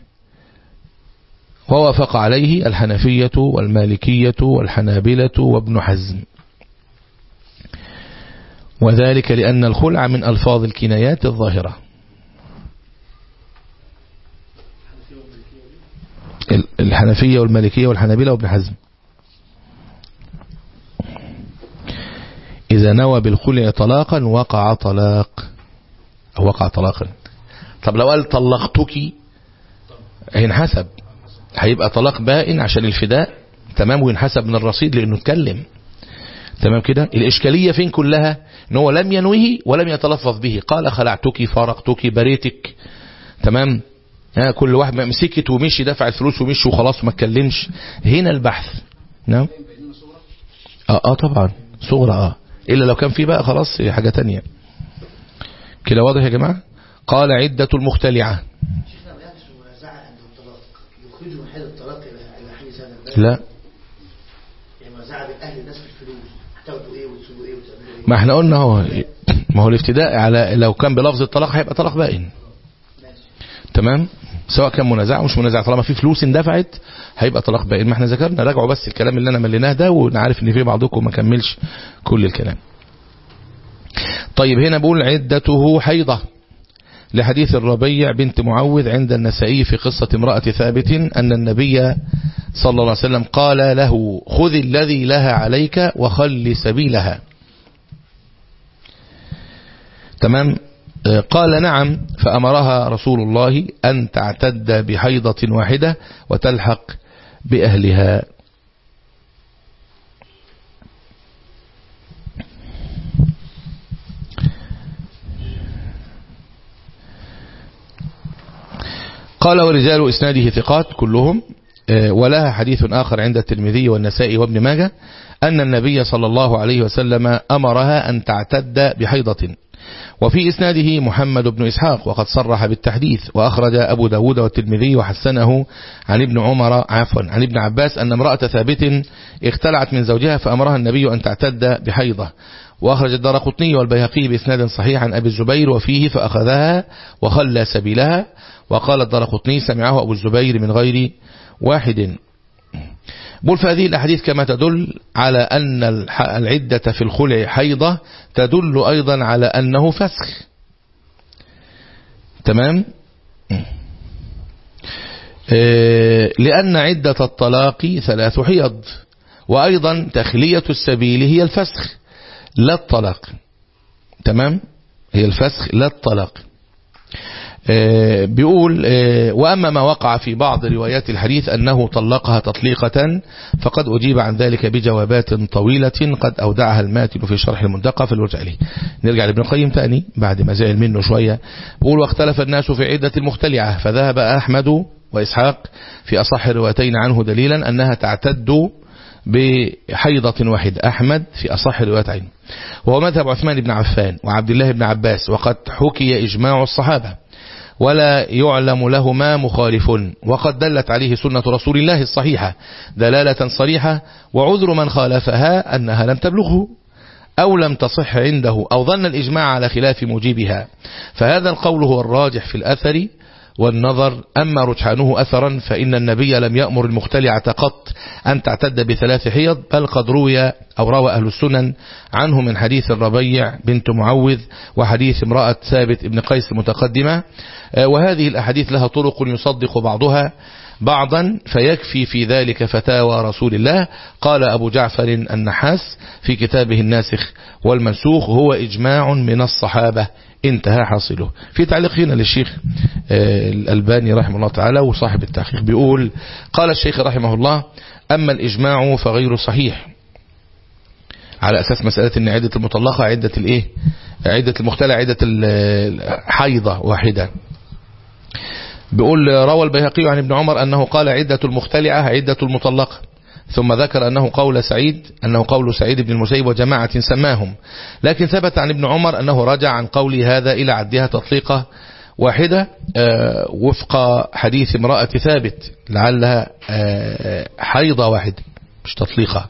ووافق عليه الحنفية والمالكية والحنابلة وابن حزم وذلك لأن الخلع من ألفاظ الكنايات الظاهرة الحنفية والمالكية والحنابلة وابن حزم إذا نوى بالخلع طلاقا وقع طلاق أو وقع طلاقا طب لو قال طلقتك هينحسب هيبقى طلاق بائن عشان الفداء تمام وينحسب من الرصيد لأنه اتكلم تمام كده الإشكالية فين كلها ان هو لم ينويه ولم يتلفظ به قال خلعتك فارقتك بريتك تمام ها كل واحد مسكت ومشي دفع الفلوس ومشي وخلاص وما اتكلمش هنا البحث نعم اه اه طبعا صغرى اه إلا لو كان في بقى خلاص حاجة تانية كده واضح يا جماعة قال عدة المختلعة لا ما احنا قلنا هو ما هو الافتداء على لو كان بلفظ الطلاق هيبقى طلاق بائن تمام سواء كان منازع أو مش منازع طالما في فلوس اندفعت هيبقى طلاق بائن ما احنا ذكرنا راجعوا بس الكلام اللي انا مليناه ده ونعرف ان في بعضكم ما كملش كل الكلام طيب هنا بقول عدته حيضة لحديث الربيع بنت معوذ عند النسائي في قصة امرأة ثابت أن النبي صلى الله عليه وسلم قال له خذ الذي لها عليك وخل سبيلها تمام قال نعم فأمرها رسول الله أن تعتد بحيضة واحدة وتلحق بأهلها قال ورجال إسناده ثقات كلهم ولها حديث آخر عند الترمذي والنسائي وابن ماجه أن النبي صلى الله عليه وسلم أمرها أن تعتد بحيضة وفي إسناده محمد بن إسحاق وقد صرح بالتحديث وأخرج أبو داود والترمذي وحسنه عن ابن عمر عفوا عن ابن عباس أن امرأة ثابت اختلعت من زوجها فأمرها النبي أن تعتد بحيضة وأخرج الدار قطني والبيهقي بإسناد صحيح عن أبي الزبير وفيه فأخذها وخلى سبيلها وقال الدار قطني سمعه أبو الزبير من غير واحد بل فهذه الأحاديث كما تدل على أن العدة في الخلع حيضة تدل أيضا على أنه فسخ تمام لأن عدة الطلاق ثلاث حيض وأيضا تخلية السبيل هي الفسخ لا الطلاق تمام هي الفسخ لا الطلاق بيقول وأما ما وقع في بعض روايات الحديث أنه طلقها تطليقة فقد أجيب عن ذلك بجوابات طويلة قد أودعها الماتن في شرح المنتقى في الرجع له نرجع لابن القيم تاني بعد ما زعل منه شوية بيقول واختلف الناس في عدة المختلعة فذهب أحمد وإسحاق في أصح الروايتين عنه دليلا أنها تعتد بحيضة واحدة أحمد في أصح الروايتين وهو مذهب عثمان بن عفان وعبد الله بن عباس وقد حكي إجماع الصحابة ولا يعلم لهما مخالف وقد دلت عليه سنة رسول الله الصحيحة دلالة صريحة وعذر من خالفها أنها لم تبلغه أو لم تصح عنده أو ظن الإجماع على خلاف موجبها فهذا القول هو الراجح في الأثر والنظر أما رجحانه أثرا فإن النبي لم يأمر المختلعة قط أن تعتد بثلاث حيض بل قد روي أو روى أهل السنن عنه من حديث الربيع بنت معوذ وحديث امرأة ثابت ابن قيس المتقدمة وهذه الأحاديث لها طرق يصدق بعضها بعضا فيكفي في ذلك فتاوى رسول الله قال أبو جعفر النحاس في كتابه الناسخ والمنسوخ هو إجماع من الصحابة انتهى حاصله في تعليق هنا للشيخ الألباني رحمه الله تعالى وصاحب التحقيق بيقول قال الشيخ رحمه الله أما الإجماع فغير صحيح على أساس مسألة أن عدة المطلقة عدة الإيه عدة المختلع عدة الحيضة واحدة بيقول روى البيهقي عن ابن عمر أنه قال عدة المختلعة عدة المطلقة ثم ذكر أنه قول سعيد أنه قول سعيد بن المسيب وجماعة سماهم لكن ثبت عن ابن عمر أنه رجع عن قول هذا إلى عدها تطليقة واحدة وفق حديث امرأة ثابت لعلها حيضة واحدة مش تطليقة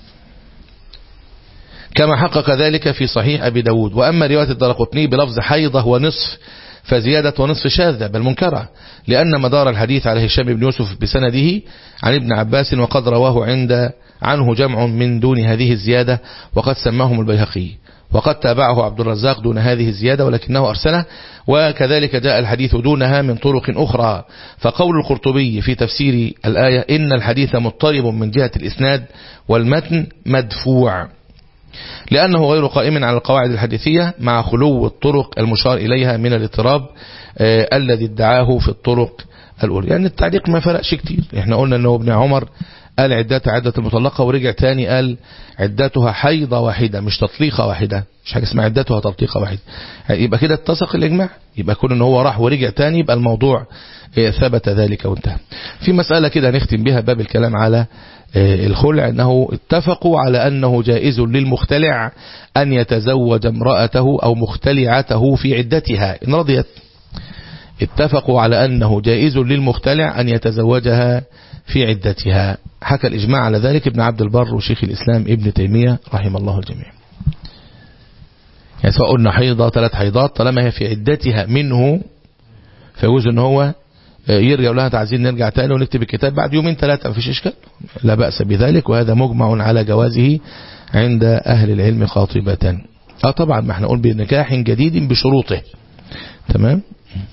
كما حقق ذلك في صحيح أبي داود وأما رواية الدرقطني بلفظ حيضة ونصف فزيادة ونصف شاذة بل منكرة لأن مدار الحديث على هشام بن يوسف بسنده عن ابن عباس وقد رواه عند عنه جمع من دون هذه الزيادة وقد سماهم البيهقي وقد تابعه عبد الرزاق دون هذه الزيادة ولكنه أرسله وكذلك جاء الحديث دونها من طرق أخرى فقول القرطبي في تفسير الآية إن الحديث مضطرب من جهة الإسناد والمتن مدفوع لأنه غير قائم على القواعد الحديثية مع خلو الطرق المشار إليها من الاضطراب آه الذي ادعاه في الطرق الأولى يعني التعليق ما فرقش كتير احنا قلنا أنه ابن عمر قال عدتها عدة المطلقة ورجع تاني قال عدتها حيضة واحدة مش تطليقة واحدة مش حاجة اسمها عدتها تطليقة واحدة يبقى كده اتسق الإجماع يبقى كون ان هو راح ورجع تاني يبقى الموضوع اه ثبت ذلك وانتهى في مسألة كده نختم بها باب الكلام على اه الخلع انه اتفقوا على انه جائز للمختلع ان يتزوج امرأته او مختلعته في عدتها ان رضيت اتفقوا على أنه جائز للمختلع أن يتزوجها في عدتها حكى الإجماع على ذلك ابن عبد البر وشيخ الإسلام ابن تيمية رحم الله الجميع يعني سواء قلنا حيضة ثلاث حيضات طالما هي في عدتها منه فيجوز ان هو يرجع لها عايزين نرجع تاني ونكتب الكتاب بعد يومين ثلاثة مفيش إشكال لا بأس بذلك وهذا مجمع على جوازه عند أهل العلم خاطبة اه طبعا ما احنا نقول بنكاح جديد بشروطه تمام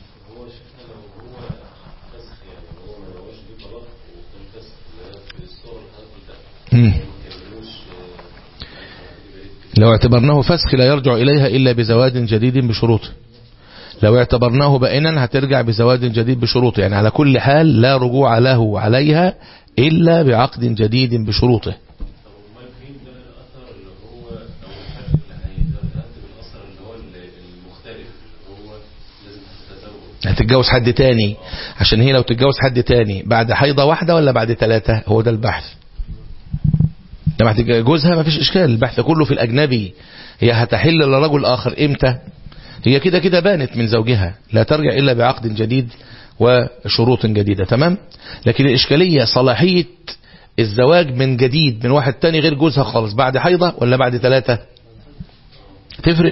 لو اعتبرناه فسخ لا يرجع إليها إلا بزواج جديد بشروطه لو اعتبرناه بائنا هترجع بزواج جديد بشروطه يعني على كل حال لا رجوع له عليها إلا بعقد جديد بشروطه هتتجوز حد تاني عشان هي لو تتجوز حد تاني بعد حيضة واحدة ولا بعد ثلاثة هو ده البحث لما هتتجوزها ما فيش اشكال البحث كله في الاجنبي هي هتحل لرجل اخر امتى هي كده كده بانت من زوجها لا ترجع الا بعقد جديد وشروط جديدة تمام لكن الاشكالية صلاحية الزواج من جديد من واحد تاني غير جوزها خالص بعد حيضة ولا بعد ثلاثة تفرق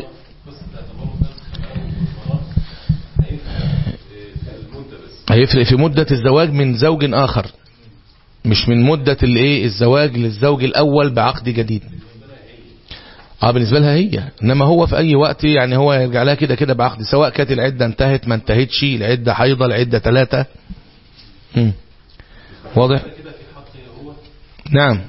هيفرق في مدة الزواج من زوج آخر مش من مدة الايه الزواج للزوج الأول بعقد جديد اه بالنسبة لها هي انما هو في اي وقت يعني هو يرجع لها كده كده بعقد سواء كانت العدة انتهت ما انتهتش العدة حيضة العدة ثلاثة مم. واضح نعم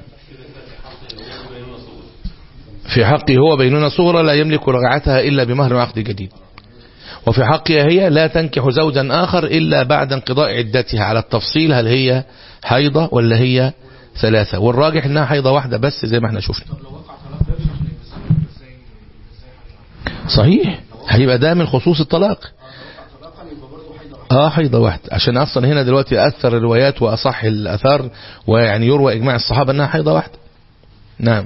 في حقه هو بينونة صغرى لا يملك رجعتها إلا بمهر وعقد جديد وفي حقها هي لا تنكح زوجا آخر إلا بعد انقضاء عدتها على التفصيل هل هي حيضة ولا هي ثلاثة والراجح انها حيضة واحدة بس زي ما احنا شفنا صحيح هيبقى ده من خصوص الطلاق اه حيضة واحدة عشان اصلا هنا دلوقتي اثر الروايات واصح الاثار ويعني يروى اجماع الصحابة انها حيضة واحدة نعم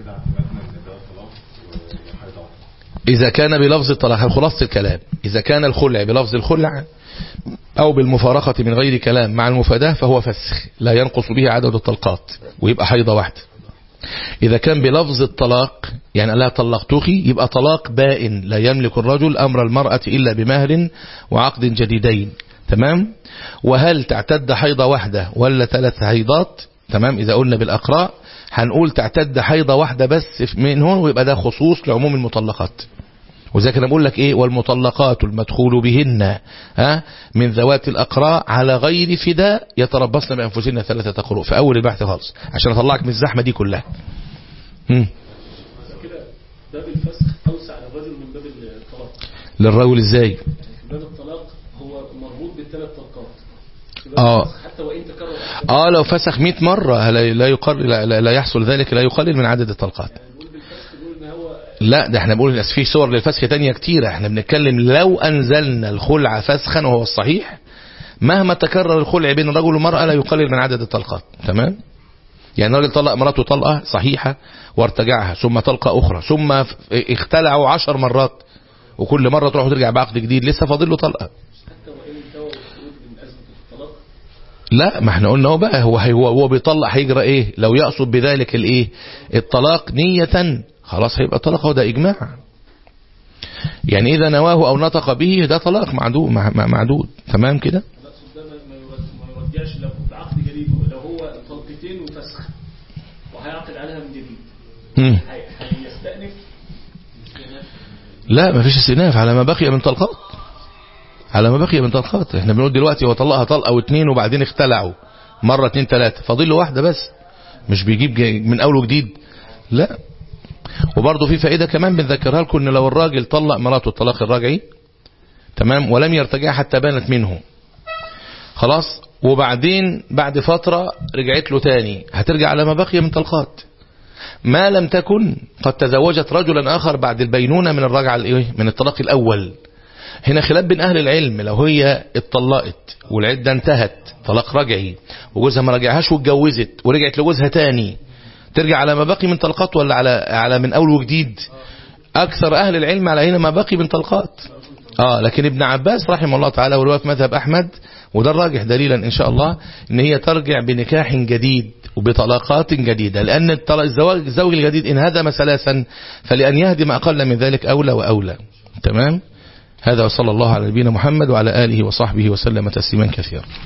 إذا كان بلفظ الطلاق خلاصة الكلام إذا كان الخلع بلفظ الخلع أو بالمفارقة من غير كلام مع المفاداة فهو فسخ لا ينقص به عدد الطلقات ويبقى حيضة واحدة إذا كان بلفظ الطلاق يعني لا طلقتك يبقى طلاق بائن لا يملك الرجل أمر المرأة إلا بمهر وعقد جديدين تمام وهل تعتد حيضة واحدة ولا ثلاث حيضات تمام إذا قلنا بالأقراء هنقول تعتد حيضة واحدة بس من هون ويبقى ده خصوص لعموم المطلقات وزي كده بقول لك ايه والمطلقات المدخول بهن ها من ذوات الاقراء على غير فداء يتربصن بانفسهن ثلاثه قروء في اول البحث خالص عشان اطلعك من الزحمه دي كلها مم. كده باب الفسخ اوسع للرجل من باب الطلاق للرجل ازاي باب الطلاق هو مربوط بالثلاث طلقات اه حتى وان تكرر اه لو فسخ 100 مره لا لا, يقل لا, لا, لا يحصل ذلك لا يقلل من عدد الطلقات نقول بالفسخ نقول ان هو لا ده احنا بنقول في صور للفسخ تانية كتيرة احنا بنتكلم لو انزلنا الخلع فسخا وهو الصحيح مهما تكرر الخلع بين الرجل والمرأة لا يقلل من عدد الطلقات تمام يعني الراجل طلق مراته طلقة صحيحة وارتجعها ثم طلقة أخرى ثم اختلعوا عشر مرات وكل مرة تروح وترجع بعقد جديد لسه فاضل له طلقة حتى وان انتهى الخروج من ازمه الطلاق لا ما احنا قلنا هو بقى هو هو, هو بيطلق هيجرى ايه لو يقصد بذلك الايه الطلاق نية خلاص هيبقى طلاق هو ده اجماع يعني اذا نواه او نطق به ده طلاق معدود مع- مع- معدود تمام كده اقصد ده ما- ما يرد- ما يرجعش لو بعقد جديد لو هو طلقتين وفسخ وهيعقد عليها من جديد مم. هي- هيستأنف لا ما فيش استئناف على ما بقي من طلقات على ما بقي من طلقات احنا بنقول دلوقتي هو طلقها طلقه واثنين وبعدين اختلعوا مره اتنين تلاته فاضل له واحده بس مش بيجيب جاي- من اول وجديد لا وبرضه في فائده كمان بنذكرها لكم ان لو الراجل طلق مراته الطلاق الرجعي تمام ولم يرتجع حتى بانت منه خلاص وبعدين بعد فتره رجعت له تاني هترجع على ما بقي من طلقات ما لم تكن قد تزوجت رجلا آخر بعد البينونة من الرجعة الإيه؟ من الطلاق الأول هنا خلاف بين أهل العلم لو هي اتطلقت والعدة انتهت طلاق رجعي وجوزها ما رجعهاش واتجوزت ورجعت لجوزها تاني ترجع على ما بقي من طلقات ولا على على من أول وجديد أكثر أهل العلم على هنا ما بقي من طلقات آه لكن ابن عباس رحمه الله تعالى ورواية في مذهب أحمد وده الراجح دليلا إن شاء الله إن هي ترجع بنكاح جديد وبطلاقات جديدة لأن الطلاق- الزواج الزوج الجديد إن هدم ثلاثا فلأن يهدم أقل من ذلك أولى وأولى تمام هذا وصلى الله على نبينا محمد وعلى آله وصحبه وسلم تسليما كثيرا